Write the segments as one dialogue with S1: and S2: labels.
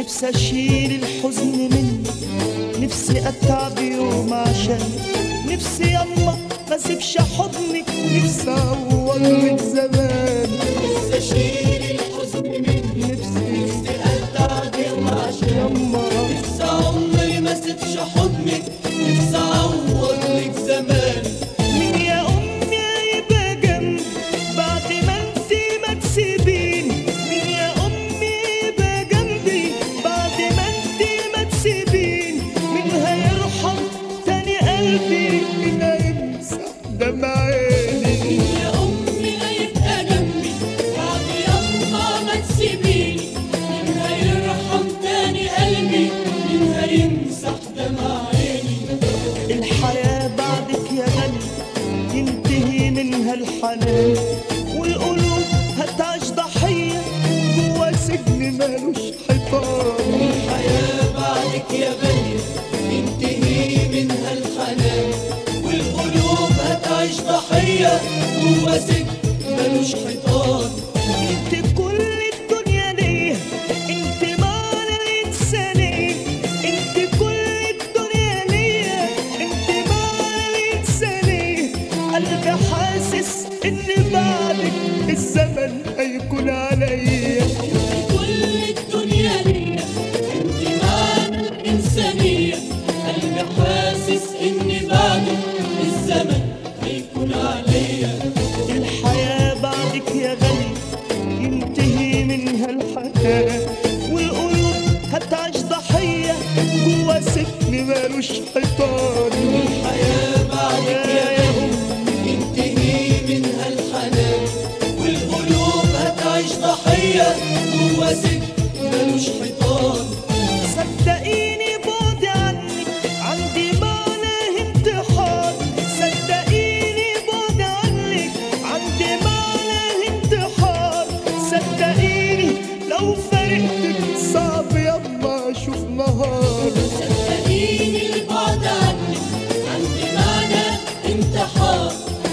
S1: نفسي اشيل الحزن مني نفسي اتعب يوم عشان نفسي يما ما اسيبش حضنك نفسي اعوض لك زمان
S2: نفسي اشيل الحزن مني
S1: نفسي
S2: نفسي اتعب يوم عشان
S1: يما
S2: نفسي عمري ما اسيبش حضنك نفسي اعوض لك زمان
S1: مين يا امي هيبقى جنبي بعد ما انتي ما تسيبيني مين يا امي هيبقى جنبي بعد ما انتي ما تسيبيني مين هيرحم تاني قلبي مين هيمسح دمع عيني
S2: يا امي هيبقى جنبي بعد يما ما تسيبيني مين هيرحم تاني قلبي مين هيمسح دمع عيني
S1: الحياة بعدك يا غالي ينتهي منها الحنان والقلوب هتعيش ضحية جوا سجن مالوش حيطان
S2: الحياة بعدك يا غالية ينتهي منها الحنان والقلوب هتعيش ضحية جوا سجن ملوش حيطان
S1: انت كل الدنيا ليا انت معنى الانسانية انت كل الدنيا ليا انت معنى الانسانية قلبي حاسس ان بعدك الزمن هيكون عليا
S2: كل الدنيا ليا انت معنى الإنسانية قلبي حاسس إن بعده الزمن هيكون عليا
S1: الحياة بعدك يا غالي ينتهي منها الحياة والقلوب هتعيش ضحية جوا سجن مالوش حيطان
S2: الحياة بعدك يا غالي ينتهي منها الحنان والقلوب هتعيش ضحية جوا سجن ملوش حيطان
S1: صدقيني بعدي عنك عندي معنى انتحار صدقيني بعدي عنك عندي معنى انتحار صدقيني لو فرقتك صعب يما اشوف نهار
S2: صدقيني البعد عنك عندي معنى انتحار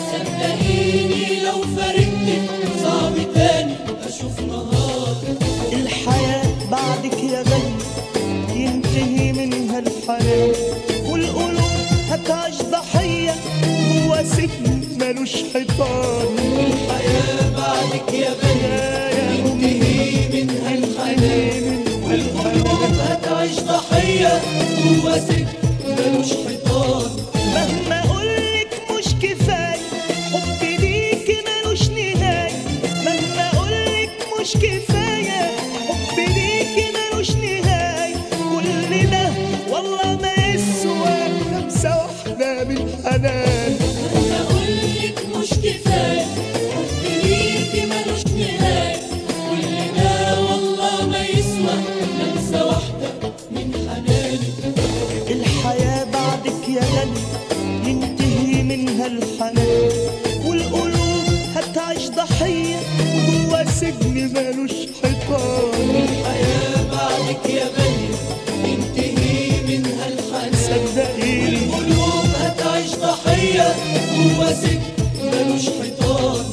S2: صدقيني لو فارقتك صعب تاني اشوف نهار
S1: الحياة بعدك يا غالي ينتهي منها الحنان والقلوب هتعيش ضحية جوا سجن ملوش حيطان
S2: الحياة بعدك يا غالي ينتهي منها الحنان والقلوب هتعيش ضحية جوا سجن ملوش حيطان
S1: مهما اقولك مش كفاية حبي ليكي ملوش نهاية مهما اقولك مش كفاية حبي ليكي ملوش نهاية كل ده والله ما يسوى لمسة واحدة من حنان
S2: انا اقولك مش كفايه حبي ليكي ملوش نهايه كل ده والله ما يسوى لمسه واحده من حناني
S1: الحياة بعدك يا غالي ينتهي منها الحنان والقلوب هتعيش ضحية جوا سجن مالوش حيطان
S2: الحياه بعدك يا غاليه ينتهي منها الحنان
S1: صدقيني
S2: والقلوب هتعيش ضحيه جوا سجن ملوش حيطان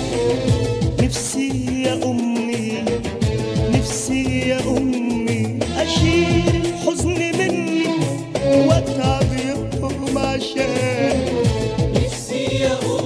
S1: نفسي يا أمي نفسي يا أمي أشيل الحزن مني وأتعب يوم عشان
S2: نفسي يا